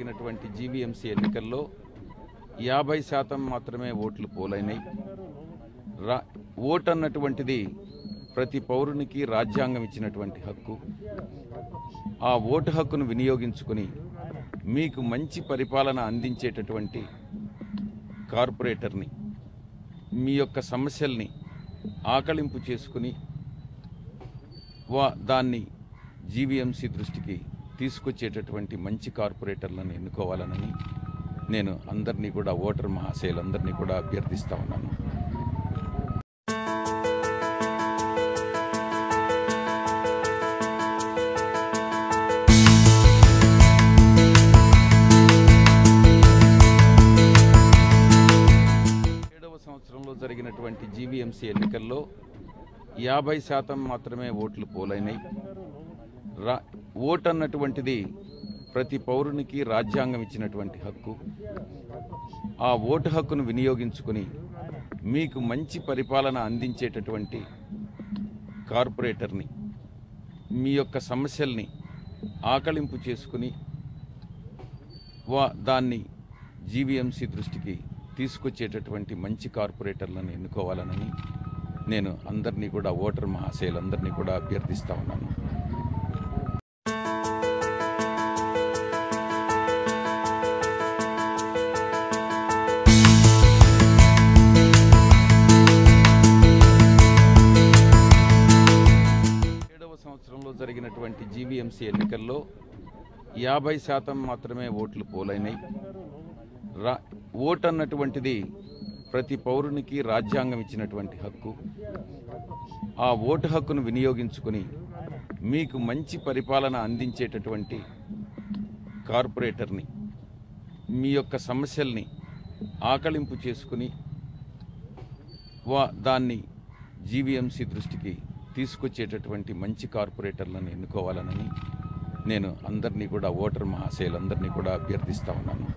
జరిగినటువంటి జీవీఎంసీ ఎన్నికల్లో యాభై శాతం మాత్రమే ఓట్లు పోలైనాయి రా ఓటు అన్నటువంటిది ప్రతి పౌరునికి రాజ్యాంగం ఇచ్చినటువంటి హక్కు ఆ ఓటు హక్కును వినియోగించుకుని మీకు మంచి పరిపాలన అందించేటటువంటి కార్పొరేటర్ని మీ యొక్క సమస్యల్ని ఆకలింపు చేసుకుని వా దాన్ని జీవీఎంసీ దృష్టికి తీసుకొచ్చేటటువంటి మంచి కార్పొరేటర్లను ఎన్నుకోవాలని నేను అందరినీ కూడా ఓటర్ మహాశయులందరినీ కూడా అభ్యర్థిస్తా ఉన్నాను ఏడవ సంవత్సరంలో జరిగినటువంటి జీవీఎంసీ ఎన్నికల్లో యాభై శాతం మాత్రమే ఓట్లు పోలైనాయి రా ఓటు అన్నటువంటిది ప్రతి పౌరునికి రాజ్యాంగం ఇచ్చినటువంటి హక్కు ఆ ఓటు హక్కును వినియోగించుకుని మీకు మంచి పరిపాలన అందించేటటువంటి కార్పొరేటర్ని మీ యొక్క సమస్యల్ని ఆకలింపు చేసుకుని వా దాన్ని జీవీఎంసీ దృష్టికి తీసుకొచ్చేటటువంటి మంచి కార్పొరేటర్లను ఎన్నుకోవాలని నేను అందరినీ కూడా ఓటర్ మహాశయులందరినీ కూడా అభ్యర్థిస్తా ఉన్నాను ఏడవ సంవత్సరంలో జరిగినటువంటి జీవీఎంసీ ఎన్నికల్లో యాభై శాతం మాత్రమే ఓట్లు పోలైనాయి రా ఓటు అన్నటువంటిది ప్రతి పౌరునికి రాజ్యాంగం ఇచ్చినటువంటి హక్కు ఆ ఓటు హక్కును వినియోగించుకుని మీకు మంచి పరిపాలన అందించేటటువంటి కార్పొరేటర్ని మీ యొక్క సమస్యల్ని ఆకలింపు చేసుకుని వా దాన్ని జీవీఎంసీ దృష్టికి తీసుకొచ్చేటటువంటి మంచి కార్పొరేటర్లను ఎన్నుకోవాలని నేను అందరినీ కూడా ఓటర్ మహాశయులందరినీ కూడా అభ్యర్థిస్తా ఉన్నాను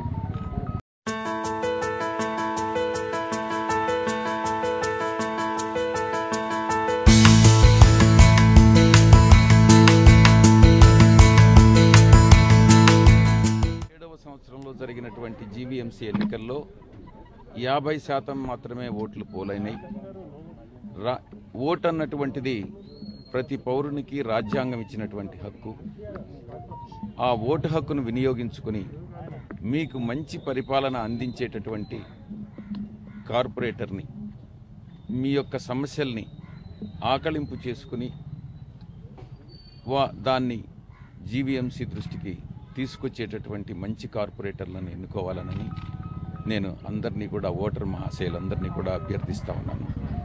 ఏడవ సంవత్సరంలో జరిగినటువంటి జీవీఎంసీ ఎన్నికల్లో యాభై శాతం మాత్రమే ఓట్లు పోలైనాయి రా ఓటు అన్నటువంటిది ప్రతి పౌరునికి రాజ్యాంగం ఇచ్చినటువంటి హక్కు ఆ ఓటు హక్కును వినియోగించుకుని మీకు మంచి పరిపాలన అందించేటటువంటి కార్పొరేటర్ని మీ యొక్క సమస్యల్ని ఆకలింపు చేసుకుని వా దాన్ని జీవీఎంసీ దృష్టికి తీసుకొచ్చేటటువంటి మంచి కార్పొరేటర్లను ఎన్నుకోవాలని నేను అందరినీ కూడా ఓటర్ మహాశయులందరినీ కూడా అభ్యర్థిస్తా ఉన్నాను